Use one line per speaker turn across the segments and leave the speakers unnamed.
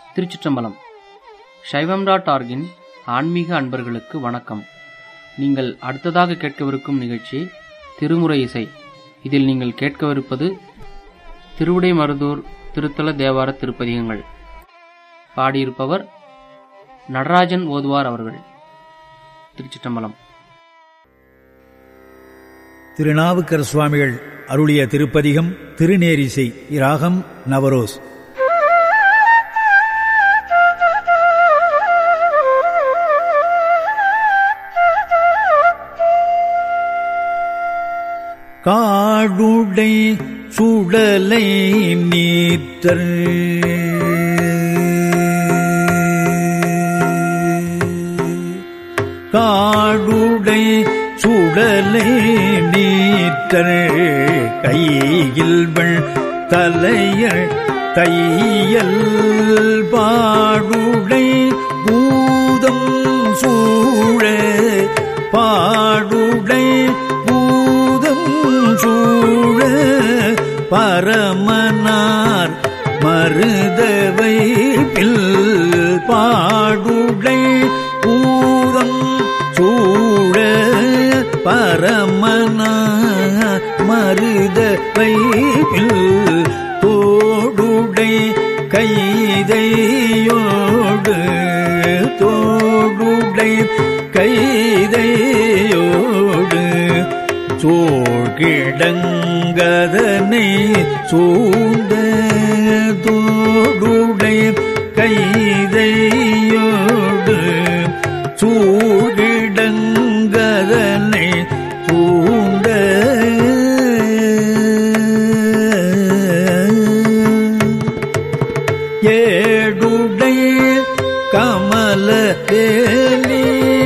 திருச்சிற்றம்பலம் சைவம் டாட் ஆர்கின் ஆன்மீக அன்பர்களுக்கு வணக்கம் நீங்கள் அடுத்ததாக கேட்கவிருக்கும் நிகழ்ச்சி திருமுறை இசை இதில் நீங்கள் கேட்கவிருப்பது திருவிடை மருதூர் திருத்தல தேவார திருப்பதிகங்கள் பாடியிருப்பவர் நடராஜன் ஓதுவார் அவர்கள் திருச்சிற்றம்பலம்
திருநாவுக்கர சுவாமிகள் அருளிய திருப்பதிகம் திருநேரிசை இராகம் நவரோஸ் காடுடை சுடலை நீத்தல் காடுடை சுடலை நீத்தல் கையில் வெள் தலையள் தையல் பாடுடை பூதம் சூழ பாடுடை பூதம் சூழ பரமனார் மருதவை பில் பாடுடை பூதம் சூழ பரமனா மருதவை பில் தோடுடை கைதையோடு தோடுடை கைதையோடு சோழ்கிடங்கதனை சூழ்ந்த தோடுடை கைதையோடு சூழ்கிடங்கதனை சூழ்ந்த ஏடுடை கமல வேலி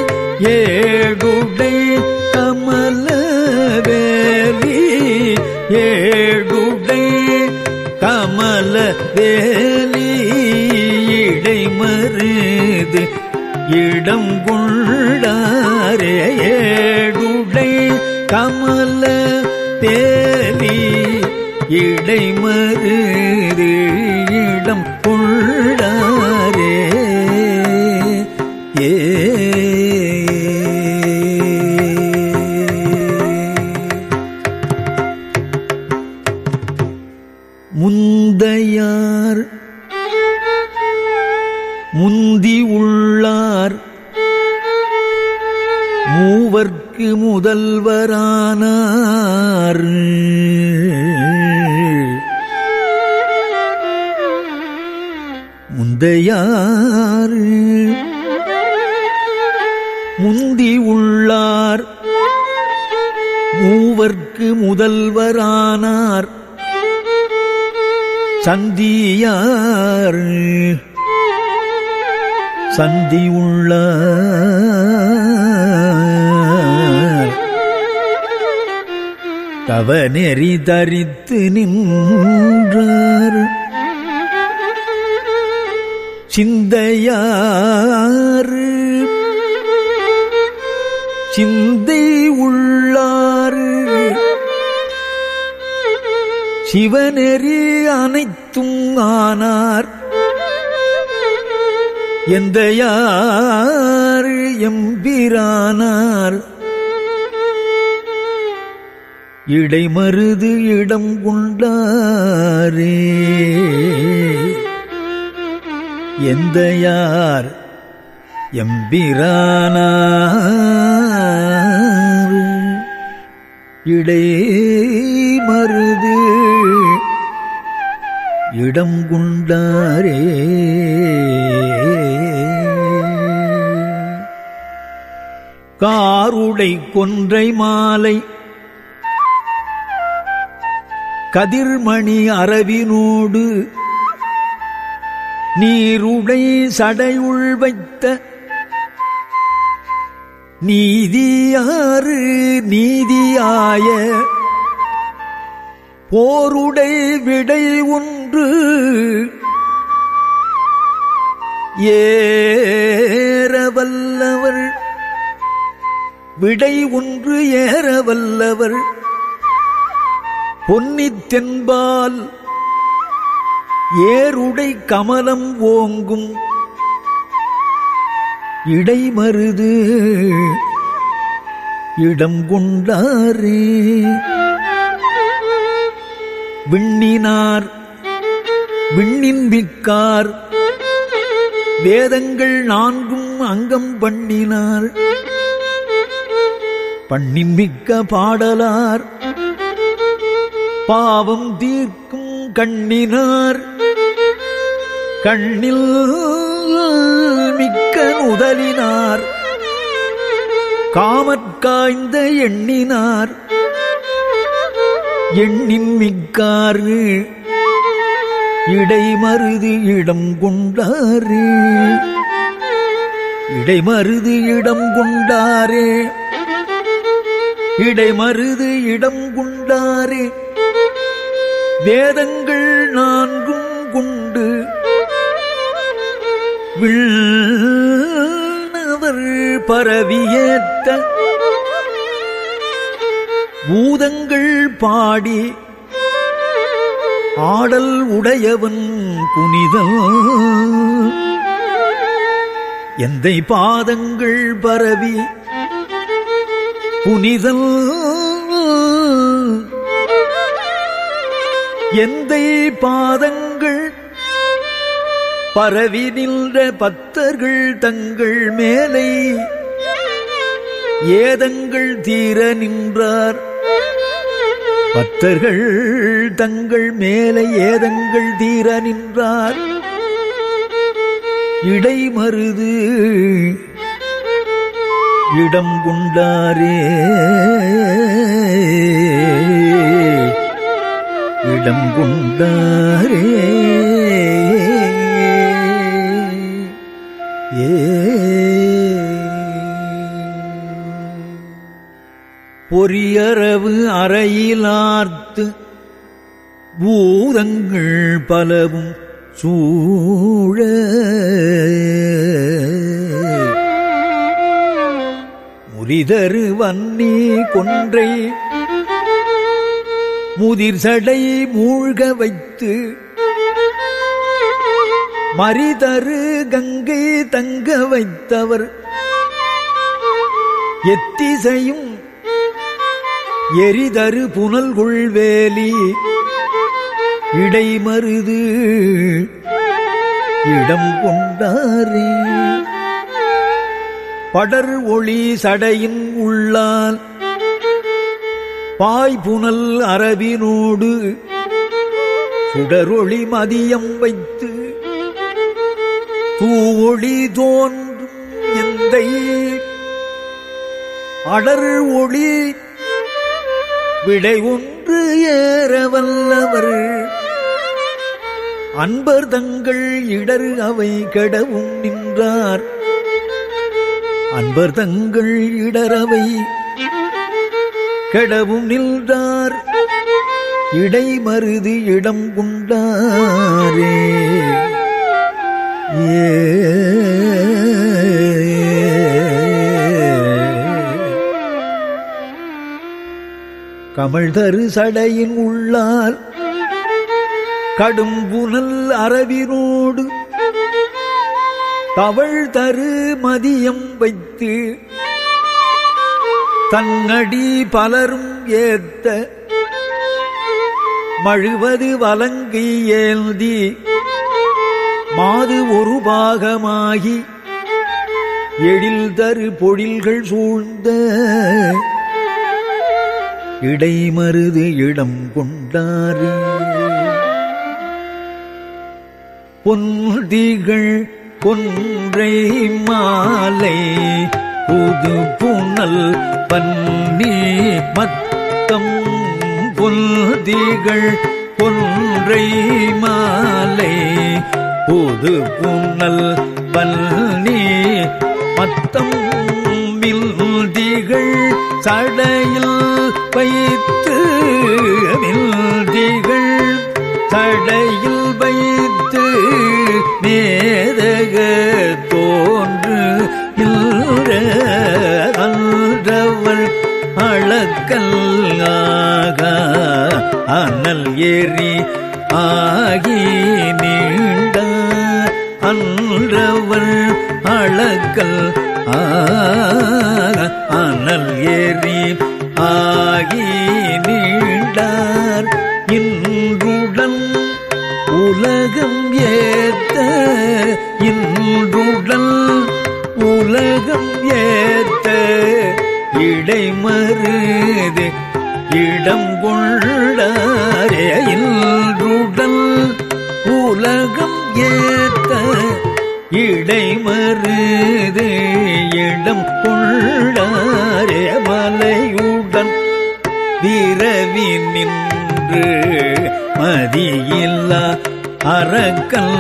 ஏடுடை கமல வேலி ஏடுடை கமல வேலி இடை மருது இடம் கொண்டாரே ஏடுடை கமல தேலி இடை மருது இடம் கொண்டாரே ஏ முந்தையார் முந்தி உள்ளார் மூவர்க்கு முதல்வரானார் முந்தையார் முந்தி உள்ளார் மூவர்க்கு முதல்வரானார் சந்தியார் சந்தி உள்ள தவநெறி தரித்து நின்றார் சிந்தையார் சிந்தை உள்ளார் சிவநெறி அனைத்தும் ஆனார் எந்த யார் எம்பிரானார் இடைமருது இடம் கொண்டாரே எந்த யார் எம்பிரானார் இடை மருது இடம் கொண்டாரே காருடை கொன்றை மாலை கதிர்மணி அரவினோடு நீருடை சடையுள் வைத்த நீதியாறு நீதியாய போருடை விடை ஒன்று ஏறவல்லவர் விடை ஒன்று ஏறவல்லவர் பொன்னித் தென்பால் ஏருடை கமலம் ஓங்கும் இடைமருது இடம் கொண்டாரே விண்ணினார் விண்ணின் மிக்கார் வேதங்கள் நான்கும் அங்கம் பண்ணினார் பண்ணின் மிக்க பாடலார் பாவம் தீர்க்கும் கண்ணினார் கண்ணில் மிக்க முதலினார் காமற்காய்ந்த எண்ணினார் எண்ணின் மிக்காறு இடைமருது இடம் கொண்டாரே இடைமருது இடம் கொண்டாரே இடைமருது இடம் கொண்டாரே வேதங்கள் நான்கும் கொண்டு விண்ணவர் பரவியேத்த பூதங்கள் பாடி ஆடல் உடையவன் புனிதம் எந்தை பாதங்கள் பரவி புனிதம் எந்தை பாதங்கள் பரவி நின்ற பத்தர்கள் தங்கள் மேலை ஏதங்கள் தீர நின்றார் பத்தர்கள் தங்கள் மேலே ஏதங்கள் தீர நின்றார் இடைமருது இடம் கொண்டாரே இடம் கொண்டாரே ஏ பொரியரவு அறையிலார்த்து பூதங்கள் பலவும் சூழ முரிதரு வன்னி கொன்றை முதிர் சடை மூழ்க வைத்து மரிதரு கங்கை தங்க வைத்தவர் எத்திசையும் எரிதரு புனல்குள் வேலி இடைமருது இடம் கொண்டாரே படர் ஒளி சடையின் உள்ளால் பாய்புனல் அரபினோடு சுடரொளி மதியம் வைத்து தூவொளி தோன்றும் எந்தை அடர் ஒளி விடை ஒன்று ஏற வல்லவர் அன்பர் தங்கள் இடர் அவை கெடவும் நின்றார் அன்பர் தங்கள் இடரவை கெடவும் நின்றார் இடைமருது இடம் கொண்டாரே ஏ கமழ் தரு சடையின் உள்ளால் கடும் புனல் அரவினோடு தவள் தரு மதியம் வைத்து தன்னடி பலரும் ஏத்த மழுவது வலங்கை ஏந்தி மாது ஒரு பாகமாகி எழில் தரு பொழில்கள் சூழ்ந்த இடைமருது இடம் கொண்டாரு பொந்திகள் கொன்றை மாலை புது புனல் பன்னி மத்தம் பொந்திகள் கொன்றை மாலை புது புனல் பன்னி மத்தம் மில்திகள் சடையில் வைத்து மில்திகள் சடையில் வைத்து மேதக தோன்று அன்றவர் அளக்கல்லாக அனல் ஏறி ஆகி அன்றவர் அளக்கல் அனல் ஏறி ஆகி நீண்டார் இன்றுடன் உலகம் ஏத்த இன்றுடன் உலகம் ஏத்த இடைமருது இடம் கொண்டாரே இன்றுடன் உலகம் ஏத்த இடைமருது இடம் கொண்டாரே மலையுடன் விரவி நின்று மதியில்லா அரக்கல்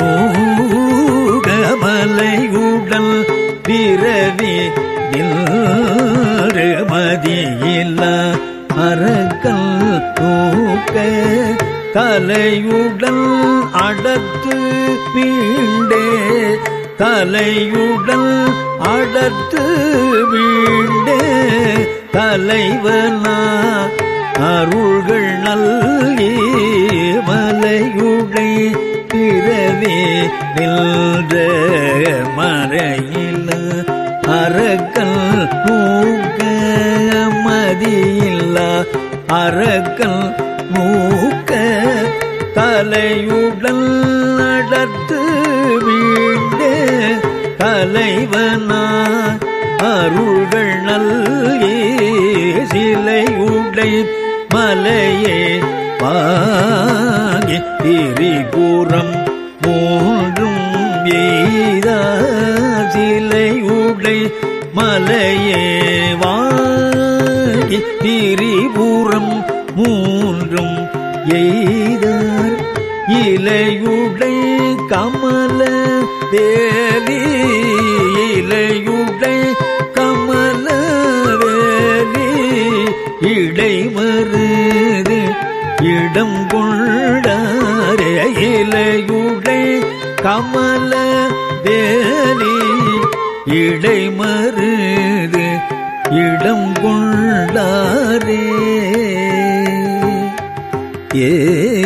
நூகமலையுடல் விரவி நின்று மதியில்லா அரக்கல் நூக்க தலையுடன் அடத்து வீண்டே தலையுடன் அடத்து வீண்டே தலைவனா அருள்கள் நல்லே மலையுடை பிறவே நின்ற மறையில் அரக்கல் மூக்க மதியில்லா அரக்கல் மூக்க தலையுடன் நடத்து வீண்டே தலைவனா அருள்கள் நல்லே சிலையுடை மலையே வாங்கி திரிபுரம் மூன்றும் எய்தா சிலையுடை மலையே வாங்கி திரிபுரம் மூன்றும் எய்தார் இலையுடை கமல வேலி இலையுடை கமல வேலி இடைமருது இடம் கொண்டாரே இலையுடை கமல வேலி இடைமருது இடம் கொண்டாரே ஏ